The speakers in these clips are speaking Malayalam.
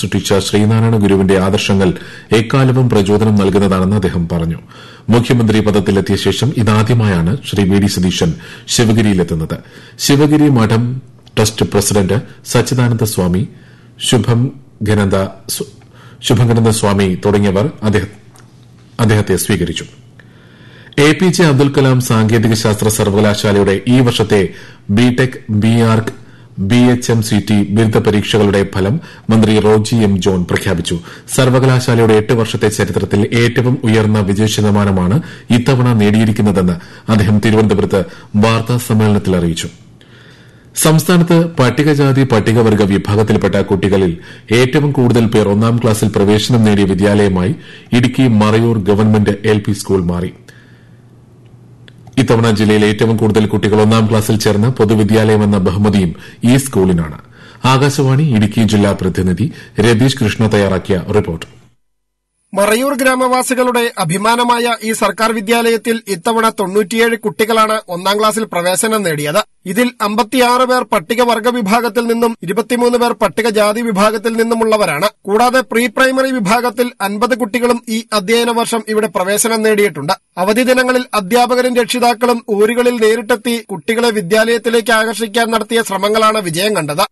സൃഷ്ടിച്ച ശ്രീനാരായണ ഗുരുവിന്റെ ആദർശങ്ങൾ എക്കാലവും പ്രചോദനം നൽകുന്നതാണെന്ന് അദ്ദേഹം പറഞ്ഞു മുഖ്യമന്ത്രി പദത്തിലെത്തിയ ശേഷം ഇതാദ്യമായാണ് ശ്രീ വി ഡി സതീശൻ ശിവഗിരിയിലെത്തുന്നത് ശിവഗിരി മഠം ട്രസ്റ്റ് പ്രസിഡന്റ് സച്ചിദാനന്ദ സ്വാമി ശുഭംഗനന്ദ സ്വാമി തുടങ്ങിയവർ അദ്ദേഹത്തെ സ്വീകരിച്ചു A P J Abdul Kalam സാങ്കേതിക ശാസ്ത്ര സർവകലാശാലയുടെ ഈ വർഷത്തെ B Tech B Arch B H M C T ബിരുദ പരീക്ഷകളുടെ ഫലം മന്ത്രി റോജി എം ജോൺ പ്രഖ്യാപിച്ചു സർവകലാശാലയുടെ എട്ട് വർഷത്തെ ചരിത്രത്തിൽ ഏറ്റവും ഉയർന്ന വിജയശതമാനമാണ് ഇത്തവണ നേടിയിരിക്കുന്നതെന്ന് അദ്ദേഹം തിരുവനന്തപുരത്ത് വാർത്താ സമ്മേളനത്തിൽ അറിയിച്ചു സംസ്ഥാനത്ത് പട്ടികജാതി പട്ടികവർഗ വിഭാഗത്തിൽപ്പെട്ട കുട്ടികളിൽ ഏറ്റവും കൂടുതൽ പേർ ഒന്നാം ക്ലാസ്സിൽ പ്രവേശനം നേടിയ വിദ്യാലയമായി Idukki Marayur government L P school മാറി ഇത്തവണ ജില്ലയിൽ ഏറ്റവും കൂടുതൽ കുട്ടികൾ ഒന്നാം ക്ലാസ്സിൽ ചേർന്ന പൊതുവിദ്യാലയമെന്ന ബഹുമതിയും ഈ സ്കൂളിനാണ് ആകാശവാണി ഇടുക്കി ജില്ലാ പ്രതിനിധി രതീഷ് കൃഷ്ണ തയ്യാറാക്കിയ റിപ്പോർട്ട് മറയൂർ ഗ്രാമവാസികളുടെ അഭിമാനമായ ഈ സർക്കാർ വിദ്യാലയത്തിൽ ഇത്തവണ തൊണ്ണൂറ്റിയേഴ് കുട്ടികളാണ് ഒന്നാം ക്ലാസ്സിൽ പ്രവേശനം നേടിയത് ഇതിൽ അമ്പത്തിയാറ് പേർ പട്ടികവർഗ വിഭാഗത്തിൽ നിന്നും ഇരുപത്തിമൂന്ന് പേർ പട്ടികജാതി വിഭാഗത്തിൽ നിന്നുമുള്ളവരാണ് കൂടാതെ പ്രീ പ്രൈമറി വിഭാഗത്തിൽ അൻപത് കുട്ടികളും ഈ അധ്യയന വർഷം ഇവിടെ പ്രവേശനം നേടിയിട്ടുണ്ട് അവധി ദിനങ്ങളിൽ അധ്യാപകരും രക്ഷിതാക്കളും ഊരുകളിൽ നേരിട്ടെത്തി കുട്ടികളെ വിദ്യാലയത്തിലേക്ക് ആകർഷിക്കാൻ നടത്തിയ ശ്രമങ്ങളാണ് വിജയം കണ്ടത്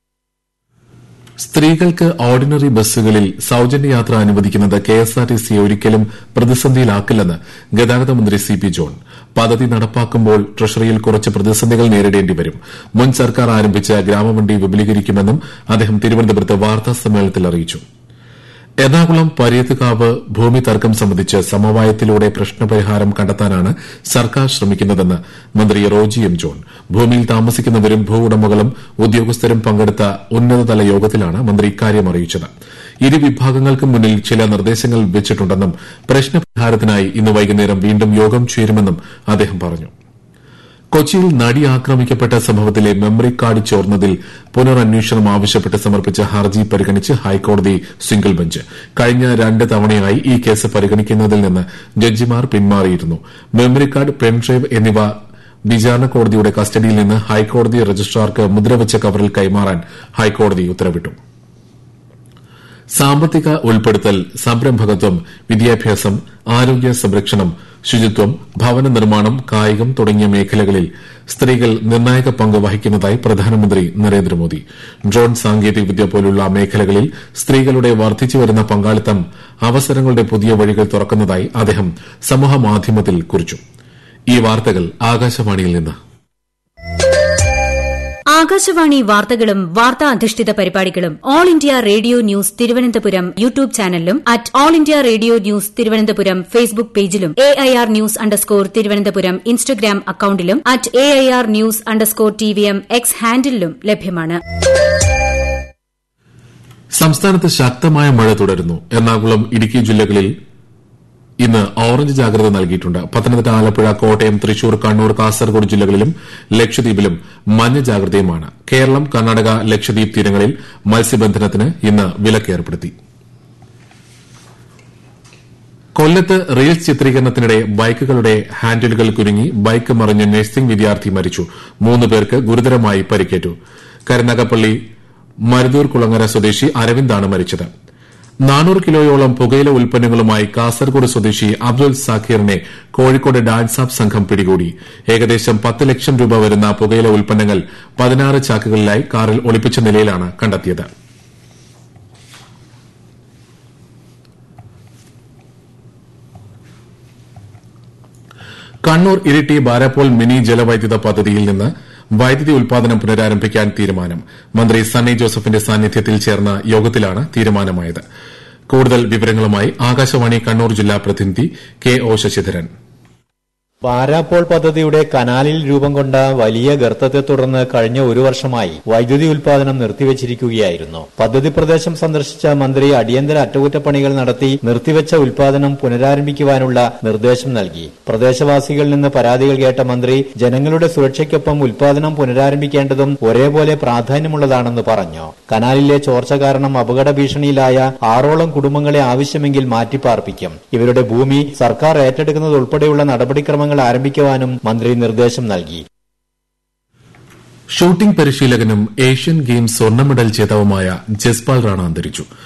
സ്ത്രീകൾക്ക് ഓർഡിനറി ബസ്സുകളിൽ സൌജന്യ യാത്ര അനുവദിക്കുന്നത് കെഎസ്ആർടിസിയെ ഒരിക്കലും പ്രതിസന്ധിയിലാക്കില്ലെന്ന് ഗതാഗത മന്ത്രി സി പി ജോൺ പദ്ധതി നടപ്പാക്കുമ്പോൾ ട്രഷറിയിൽ കുറച്ച് പ്രതിസന്ധികൾ നേരിടേണ്ടി വരും മുൻ സർക്കാർ ആരംഭിച്ച ഗ്രാമവണ്ടി വിപുലീകരിക്കുമെന്നും അദ്ദേഹം തിരുവനന്തപുരത്ത് വാർത്താ സമ്മേളനത്തിൽ അറിയിച്ചു എറണാകുളം പര്യത്തുകാവ് ഭൂമി തർക്കം സംബന്ധിച്ച് സമവായത്തിലൂടെ പ്രശ്നപരിഹാരം കണ്ടെത്താനാണ് സർക്കാർ ശ്രമിക്കുന്നതെന്ന് മന്ത്രി റോജി എം ജോൺ ഭൂമിയിൽ താമസിക്കുന്നവരും ഭൂ ഉടമകളും ഉദ്യോഗസ്ഥരും പങ്കെടുത്ത ഉന്നതതല യോഗത്തിലാണ് മന്ത്രി ഇക്കാര്യം അറിയിച്ചത് ഇരു വിഭാഗങ്ങൾക്കും മുന്നിൽ ചില നിർദ്ദേശങ്ങൾ വെച്ചിട്ടുണ്ടെന്നും പ്രശ്നപരിഹാരത്തിനായി ഇന്ന് വൈകുന്നേരം വീണ്ടും യോഗം ചേരുമെന്നും അദ്ദേഹം പറഞ്ഞു കൊച്ചിയിൽ നടി ആക്രമിക്കപ്പെട്ട സംഭവത്തിലെ മെമ്മറി കാർഡ് ചോർന്നതിൽ പുനരന്വേഷണം ആവശ്യപ്പെട്ട് സമർപ്പിച്ച ഹർജി പരിഗണിച്ച് ഹൈക്കോടതി സിംഗിൾ ബെഞ്ച് കഴിഞ്ഞ രണ്ട് തവണയായി ഈ കേസ് പരിഗണിക്കുന്നതിൽ നിന്ന് ജഡ്ജിമാർ പിന്മാറിയിരുന്നു മെമ്മറി കാർഡ് പെൻഡ്രൈവ് എന്നിവ വിചാരണ കോടതിയുടെ കസ്റ്റഡിയിൽ നിന്ന് ഹൈക്കോടതി രജിസ്ട്രാർക്ക് മുദ്രവച്ച കവറിൽ കൈമാറാൻ ഹൈക്കോടതി ഉത്തരവിട്ടു സാമ്പത്തിക ഉൾപ്പെടുത്തൽ സംരംഭകത്വം വിദ്യാഭ്യാസം ആരോഗ്യ സംരക്ഷണം ശുചിത്വം ഭവന നിർമ്മാണം കായികം തുടങ്ങിയ മേഖലകളിൽ സ്ത്രീകൾ നിർണായക പങ്ക് വഹിക്കുന്നതായി പ്രധാനമന്ത്രി നരേന്ദ്രമോദി ഡ്രോൺ സാങ്കേതികവിദ്യ പോലുള്ള മേഖലകളിൽ സ്ത്രീകളുടെ വർദ്ധിച്ചുവരുന്ന പങ്കാളിത്തം അവസരങ്ങളുടെ പുതിയ വഴികൾ തുറക്കുന്നതായി അദ്ദേഹം സമൂഹമാധ്യമത്തിൽ കുറിച്ചു ഈ വാർത്തകൾ ആകാശവാണിയിൽ നിന്ന് ആകാശവാണി വാർത്തകളും വാർത്താ അധിഷ്ഠിത പരിപാടികളും All India Radio News Thiruvananthapuram YouTube ചാനലിലും at All India Radio News Thiruvananthapuram Facebook പേജിലും A I R news underscore Thiruvananthapuram Instagram അക്കൌണ്ടിലും at A I R news underscore T V M X ഹാൻഡിലും ലഭ്യമാണ് സംസ്ഥാനത്ത് ശക്തമായ മഴ തുടരുന്നു എറണാകുളം ഇടുക്കി ജില്ലകളിൽ ഇന്ന് ഓറഞ്ച് ജാഗ്രത നൽകിയിട്ടുണ്ട് പത്തനംതിട്ട ആലപ്പുഴ കോട്ടയം തൃശൂർ കണ്ണൂർ കാസർഗോഡ് ജില്ലകളിലും ലക്ഷദ്വീപിലും മഞ്ഞ ജാഗ്രതയുമാണ് കേരളം കർണാടക ലക്ഷദ്വീപ് തീരങ്ങളിൽ മത്സ്യബന്ധനത്തിന് ഇന്ന് വിലക്കേർപ്പെടുത്തി കൊല്ലത്ത് റീൽസ് ചിത്രീകരണത്തിനിടെ ബൈക്കുകളുടെ ഹാൻഡിലുകൾ കുരുങ്ങി ബൈക്ക് മറിഞ്ഞ് നഴ്സിംഗ് വിദ്യാർത്ഥി മരിച്ചു മൂന്ന് പേർക്ക് ഗുരുതരമായി പരിക്കേറ്റു കരുനാഗപ്പള്ളി മരുതൂർ കുളങ്ങര സ്വദേശി അരവിന്ദാണ് മരിച്ചത് നാനൂറ് കിലോയോളം പുകയില ഉൽപ്പന്നങ്ങളുമായി കാസർഗോഡ് സ്വദേശി അബ്ദുൽ സാഖീറിനെ കോഴിക്കോട് ഡാൻസ് ആപ്പ് സംഘം പിടികൂടി ഏകദേശം പത്ത് ലക്ഷം രൂപ വരുന്ന പുകയില ഉൽപ്പന്നങ്ങൾ പതിനാറ് ചാക്കുകളിലായി കാറിൽ ഒളിപ്പിച്ച നിലയിലാണ് കണ്ടെത്തിയത് കണ്ണൂർ ഇരിട്ടി ബാരപ്പോൾ മിനി ജലവൈദ്യുത പദ്ധതിയിൽ നിന്ന് വൈദ്യുതി ഉൽപാദനം പുനരാരംഭിക്കാൻ തീരുമാനം മന്ത്രി സണ്ണി ജോസഫിന്റെ സാന്നിധ്യത്തിൽ ചേർന്ന യോഗത്തിലാണ് തീരുമാനമായത് കൂടുതൽ വിവരങ്ങളുമായി ആകാശവാണി കണ്ണൂർ ജില്ലാ പ്രതിനിധി കെ ഒ ശശിധരൻ പാരാപ്പോൾ പദ്ധതിയുടെ കനാലിൽ രൂപം കൊണ്ട വലിയ ഗർത്തത്തെ തുടർന്ന് കഴിഞ്ഞ ഒരു വർഷമായി വൈദ്യുതി ഉൽപാദനം നിർത്തിവച്ചിരിക്കുകയായിരുന്നു പദ്ധതി പ്രദേശം സന്ദർശിച്ച മന്ത്രി അടിയന്തര അറ്റകുറ്റപ്പണികൾ നടത്തി നിർത്തിവച്ച ഉൽപാദനം പുനരാരംഭിക്കുവാനുള്ള നിർദ്ദേശം നൽകി പ്രദേശവാസികളിൽ നിന്ന് പരാതികൾ കേട്ട മന്ത്രി ജനങ്ങളുടെ സുരക്ഷയ്ക്കൊപ്പം ഉൽപാദനം പുനരാരംഭിക്കേണ്ടതും ഒരേപോലെ പ്രാധാന്യമുള്ളതാണെന്ന് പറഞ്ഞു കനാലിലെ ചോർച്ച കാരണം അപകട ഭീഷണിയിലായ ആറോളം കുടുംബങ്ങളെ ആവശ്യമെങ്കിൽ മാറ്റിപ്പാർപ്പിക്കും ഇവരുടെ ഭൂമി സർക്കാർ ഏറ്റെടുക്കുന്നതുൾപ്പെടെയുള്ള നടപടിക്രമങ്ങൾ ആരംഭിക്കുവാനും മന്ത്രി നിർദ്ദേശം നൽകി ഷൂട്ടിംഗ് പരിശീലകനും ഏഷ്യൻ ഗെയിംസ് സ്വർണ്ണ മെഡൽ ജേതാവുമായ ജസ്പാൽ റാണ അന്തരിച്ചു